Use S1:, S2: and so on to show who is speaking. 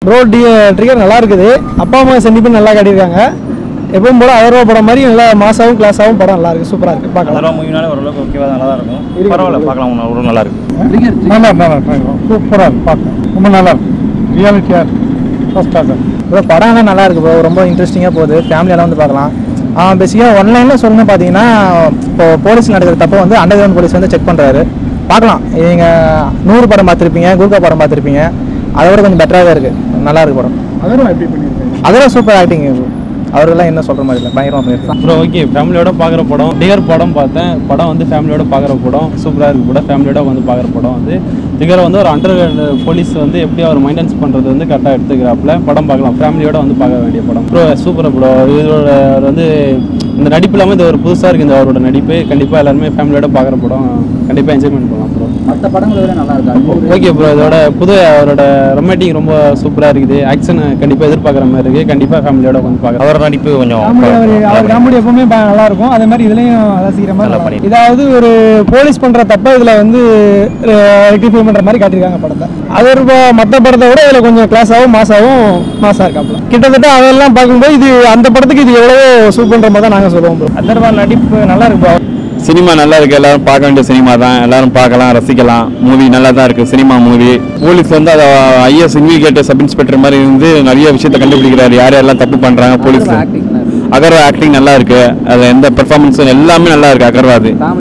S1: Bro D trigger நல்லா இருக்குது அப்பா அம்மா சென்டிமெண்ட் நல்லா காட்டியிருக்காங்க எப்பவும் போல அறுபா படம் மாதிரி நல்லா மாசாவும் கிளாஸாகவும் படம் நல்லா இருக்கு சூப்பராக இருக்கு பார்க்கலாம்
S2: அதெல்லாம் மூவினாலே ஓரளவுக்கு ஓகேவா நல்லா தான் இருக்கும் பரவாயில்ல பார்க்கலாம் ஒரு நல்லா இருக்கு
S1: நல்லா நல்லா சூப்பராக இருக்கு பார்க்க ரொம்ப நல்லா இருக்கு ரியாலிட்டியாக இருக்கு ஃபஸ்ட்டாக ப்ரோ படம் ஆனால் நல்லா இருக்கு ப்ரோ ரொம்ப இன்ட்ரெஸ்டிங்காக போகுது ஃபேமிலியெல்லாம் வந்து பார்க்கலாம் பேசிக்காக ஒன்லைனில் சொல்லணும் பார்த்தீங்கன்னா இப்போ போலீஸ் நடக்கிற தப்போ வந்து அண்டர் கிரவுண்ட் போலீஸ் வந்து செக் பண்ணுறாரு பார்க்கலாம் நீங்கள் நூறு படம் பார்த்துருப்பீங்க குர்கா படம் பார்த்துருப்பீங்க அதை விட கொஞ்சம் பெட்டராக தான் இருக்குது நல்லா இருக்கு படம்
S3: அதெல்லாம் எப்படி பண்ணியிருக்காங்க
S1: அதெல்லாம் சூப்பர் ஆக்டிங் அவரெல்லாம் என்ன சொல்கிற மாதிரி இல்லை பயங்கரமாக பண்ணியிருக்காங்க
S4: அப்புறம் ஓகே ஃபேமிலியோட பார்க்குற படம் டிகர் படம் பார்த்தேன் படம் வந்து ஃபேமிலியோட பார்க்குற படம் சூப்பராக இருக்கு படம் ஃபேமிலியோட வந்து பார்க்குற படம் வந்து டிகரை வந்து ஒரு அண்டர் போலீஸ் வந்து எப்படி அவர் மெயின்டைன்ஸ் பண்ணுறது வந்து கரெக்டாக எடுத்துக்கிறாப்புல படம் பார்க்கலாம் ஃபேமிலியோட வந்து பார்க்க வேண்டிய படம் ப்ரோ சூப்பராக படம் இதோட அவர் வந்து இந்த நடிப்பு இல்லாமல் இது ஒரு புதுசாக இருக்குது இந்த அவரோட நடிப்பு கண்டிப்பாக எல்லாருமே ஃபேமிலியோட பார்க்குற படம் கண்டிப்பாக என்ஜாய்மெண்ட் பண்ணலாம் ப்ரோ
S3: மற்ற படங்களை விட நல்லா இருக்கா
S4: ஓகே ப்ரோ இதோட புது அவரோட ரொமாட்டிக் ரொம்ப சூப்பராக இருக்குது ஆக்ஷன் கண்டிப்பாக எதிர்பார்க்குற மாதிரி இருக்குது கண்டிப்பாக ஃபேமிலியோட வந்து பார்க்குறேன்
S2: அவர் நடிப்பு கொஞ்சம்
S1: காமெடி அவர் அவர் காமெடி எப்பவுமே ப- நல்லா இருக்கும் அதே மாதிரி இதுலயும் ரசிக்கிற மாதிரி
S2: நல்லா
S1: நல்லா இருக்கும்.
S2: பண்ணிருக்காங்க.
S1: இதாவது ஒரு போலீஸ் பண்ற தப்ப இதுல வந்து ரெக்டிஃபை பண்ற மாதிரி காட்டியிருக்காங்க படத்தை அது ஒரு ப- மத்த படத்தை விட இதுல கொஞ்சம் கிளாஸாவும் மாசாவும் மாசா இருக்காப்ல கிட்டத்தட்ட அதெல்லாம் பார்க்கும்போது இது அந்த படத்துக்கு இது எவ்வளவோ சூப்பர்ன்ற மாதிரி தான் நாங்க சொல்லுவோம் ப்ரோ அதர்வா நடிப்பு நல்லா இருக்கு bro.
S5: சினிமா நல்லா இருக்கு எல்லாரும் பார்க்க வேண்டிய சினிமா தான் எல்லாரும் பார்க்கலாம் ரசிக்கலாம் மூவி நல்லா தான் இருக்கு சினிமா மூவி போலீஸ் வந்து அதை ஐஎஸ் இன்வெஸ்டிகேட்டர் சப் இன்ஸ்பெக்டர் மாதிரி இருந்து நிறைய விஷயத்தை கண்டுபிடிக்கிறாரு யார் யாரெல்லாம் தப்பு பண்றாங்க போலீஸ்
S3: ஆக்டிங்
S5: அகர்வா ஆக்டிங் நல்லா இருக்கு அதுல எந்த பெர்ஃபார்மன்ஸும் எல்லாமே நல்லா இருக்கு அகர்வாது